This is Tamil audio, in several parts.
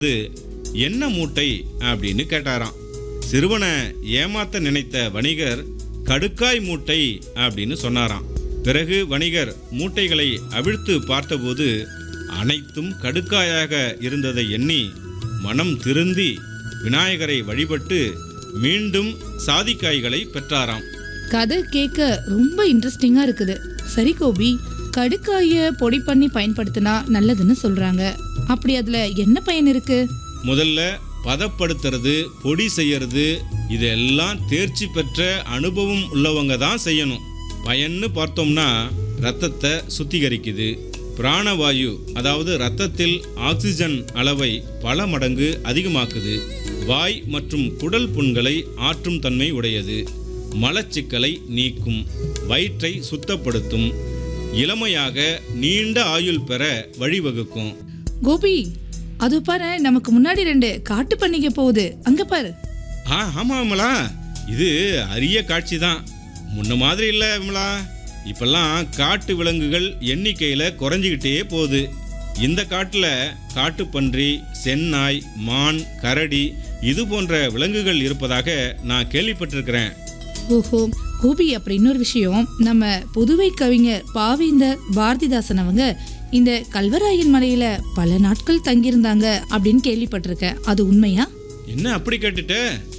இது என்ன மூட்டை அப்படின்னு கேட்டாராம் சிறுவனை ஏமாத்த நினைத்த வணிகர் கடுக்காய் மூட்டை அப்படின்னு சொன்னாராம் பிறகு வணிகர் மூட்டைகளை அவிழ்த்து பார்த்தபோது அனைத்தும் கடுக்காயாக இருந்ததை எண்ணி மனம் திருந்தி விநாயகரை வழிபட்டு மீண்டும் சாதிக்காய்களை பெற்றாராம் கதை கேட்க ரொம்ப இன்ட்ரெஸ்டிங்கா இருக்குது சரி கோபி கடுக்காய பொடி பண்ணி பயன்படுத்தினா நல்லதுன்னு சொல்றாங்க அப்படி அதுல என்ன பயன் இருக்கு முதல்ல பதப்படுத்துறது பொடி செய்யறது இதெல்லாம் தேர்ச்சி பெற்ற அனுபவம் உள்ளவங்க தான் செய்யணும் பயன்னு பார்த்தோம்னா ரத்தத்தை சுத்திகரிக்குது பிராணவாயு அதாவது ரத்தத்தில் ஆக்சிஜன் அளவை பல மடங்கு அதிகமாக்குது வாய் மற்றும் குடல் புண்களை ஆற்றும் தன்மை உடையது மலச்சிக்கலை நீக்கும் வயிற்றை சுத்தப்படுத்தும் இளமையாக நீண்ட ஆயுள் பெற வழிவகுக்கும் கோபி அது பாரு நமக்கு முன்னாடி ரெண்டு காட்டு பண்ணிக்க போகுது அங்க பாரு ஆ ஆமா விமலா இது அரிய காட்சி தான் முன்ன மாதிரி இல்லை விமலா இப்பெல்லாம் காட்டு விலங்குகள் எண்ணிக்கையில் குறைஞ்சிக்கிட்டே போகுது இந்த காட்டில் காட்டுப்பன்றி செந்நாய் மான் கரடி இது போன்ற விலங்குகள் இருப்பதாக நான் கேள்விப்பட்டிருக்கிறேன் ஓஹோ கோபி அப்படி இன்னொரு விஷயம் நம்ம புதுவை கவிஞர் பாவேந்தர் பாரதிதாசன் அவங்க இந்த கல்வராயன் மலையில பல நாட்கள் தங்கியிருந்தாங்க அப்படின்னு கேள்விப்பட்டிருக்கேன் அது உண்மையா என்ன அப்படி கேட்டுட்ட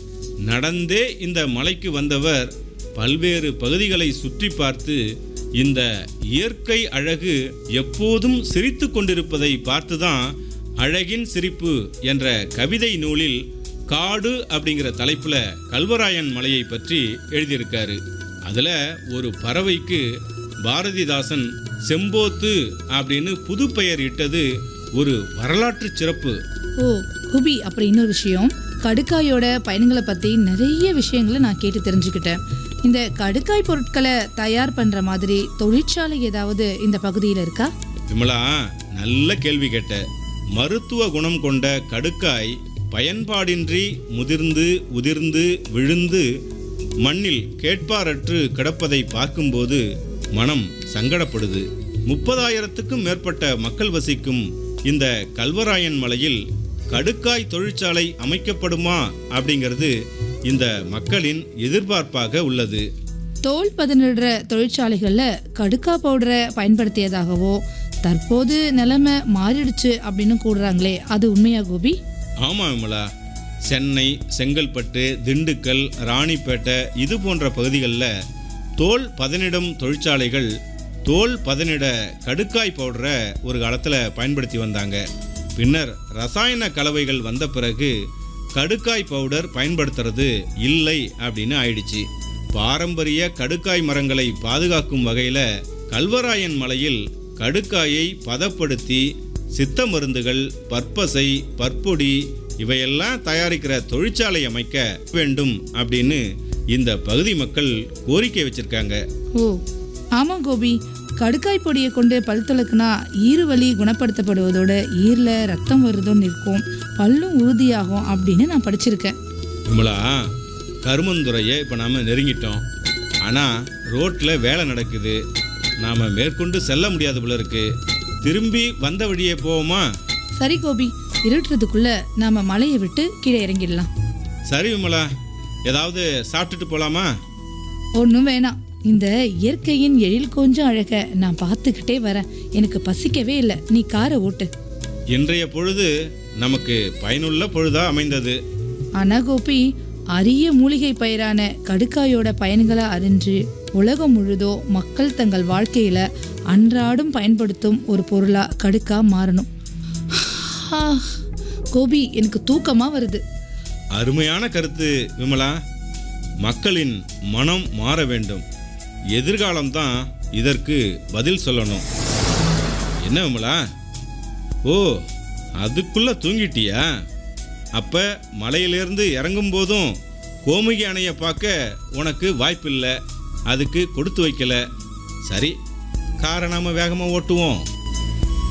நடந்தே இந்த மலைக்கு வந்தவர் பல்வேறு பகுதிகளை சுற்றி பார்த்து இந்த இயற்கை அழகு எப்போதும் சிரித்து கொண்டிருப்பதை பார்த்துதான் அழகின் சிரிப்பு என்ற கவிதை நூலில் காடு அப்படிங்கிற தலைப்புல கல்வராயன் மலையை பற்றி எழுதியிருக்காரு அதுல ஒரு பறவைக்கு பாரதிதாசன் செம்போத்து அப்படின்னு புது பெயர் இட்டது ஒரு வரலாற்று சிறப்பு ஓ குபி அப்புறம் இன்னொரு விஷயம் கடுக்காயோட பயன்களை பத்தி நிறைய விஷயங்களை நான் கேட்டு தெரிஞ்சுக்கிட்டேன் இந்த கடுக்காய் பொருட்களை தயார் பண்ற மாதிரி தொழிற்சாலை ஏதாவது இந்த பகுதியில் இருக்கா விமலா நல்ல கேள்வி கேட்ட மருத்துவ குணம் கொண்ட கடுக்காய் பயன்பாடின்றி முதிர்ந்து உதிர்ந்து விழுந்து மண்ணில் கேட்பாரற்று கிடப்பதை பார்க்கும்போது மனம் சங்கடப்படுது முப்பதாயிரத்துக்கும் மேற்பட்ட மக்கள் வசிக்கும் இந்த கல்வராயன் மலையில் கடுக்காய் தொழிற்சாலை அமைக்கப்படுமா அப்படிங்கிறது இந்த மக்களின் எதிர்பார்ப்பாக உள்ளது தோல் பதனிடுற தொழிற்சாலைகள்ல கடுக்கா பவுடரை பயன்படுத்தியதாகவோ தற்போது நிலைமை மாறிடுச்சு அப்படின்னு கூடுறாங்களே அது உண்மையா கோபி ஆமா விமலா சென்னை செங்கல்பட்டு திண்டுக்கல் ராணிப்பேட்டை இது போன்ற பகுதிகளில் தோல் பதனிடும் தொழிற்சாலைகள் தோல் பதனிட கடுக்காய் பவுடரை ஒரு காலத்தில் பயன்படுத்தி வந்தாங்க பின்னர் ரசாயன கலவைகள் வந்த பிறகு கடுக்காய் பவுடர் பயன்படுத்துறது இல்லை அப்படின்னு ஆயிடுச்சு பாரம்பரிய கடுக்காய் மரங்களை பாதுகாக்கும் வகையில் கல்வராயன் மலையில் கடுக்காயை பதப்படுத்தி சித்த மருந்துகள் பற்பசை பற்பொடி இவையெல்லாம் தயாரிக்கிற தொழிற்சாலை அமைக்க வேண்டும் அப்படின்னு இந்த பகுதி மக்கள் கோரிக்கை வச்சிருக்காங்க ஓ ஆமா கோபி கடுக்காய் பொடியை கொண்டு பல் துளக்குனா ஈறு வலி குணப்படுத்தப்படுவதோட ஈரில் ரத்தம் வருதுன்னு இருக்கும் பல்லும் உறுதியாகும் அப்படின்னு நான் படிச்சிருக்கேன் விமலா கருமந்துறையை இப்போ நாம் நெருங்கிட்டோம் ஆனால் ரோட்டில் வேலை நடக்குது நாம் மேற்கொண்டு செல்ல முடியாது போல இருக்கு திரும்பி வந்த வழியே போவோமா சரி கோபி இருட்டுறதுக்குள்ள நாம மலையை விட்டு கீழே இறங்கிடலாம் சரி விமலா ஏதாவது சாப்பிட்டுட்டு போகலாமா ஒன்றும் வேணாம் இந்த இயற்கையின் எழில் கொஞ்சம் அழக நான் பார்த்துக்கிட்டே வரேன் எனக்கு பசிக்கவே இல்லை நீ காரை ஓட்டு இன்றைய பொழுது நமக்கு பயனுள்ள பொழுதா அமைந்தது ஆனா கோபி அரிய மூலிகை பயிரான கடுக்காயோட பயன்களை அறிஞ்சு உலகம் முழுதோ மக்கள் தங்கள் வாழ்க்கையில அன்றாடம் பயன்படுத்தும் ஒரு பொருளா கடுக்கா மாறணும் ஆ, கோபி எனக்கு தூக்கமா வருது அருமையான கருத்து விமலா மக்களின் மனம் மாற வேண்டும் எதிர்காலம்தான் இதற்கு பதில் சொல்லணும் என்ன விமலா ஓ அதுக்குள்ள தூங்கிட்டியா அப்ப மலையிலிருந்து இறங்கும் போதும் கோமுகி அணையை பார்க்க உனக்கு வாய்ப்பில்லை அதுக்கு கொடுத்து வைக்கல சரி காரை நாம வேகமாக ஓட்டுவோம்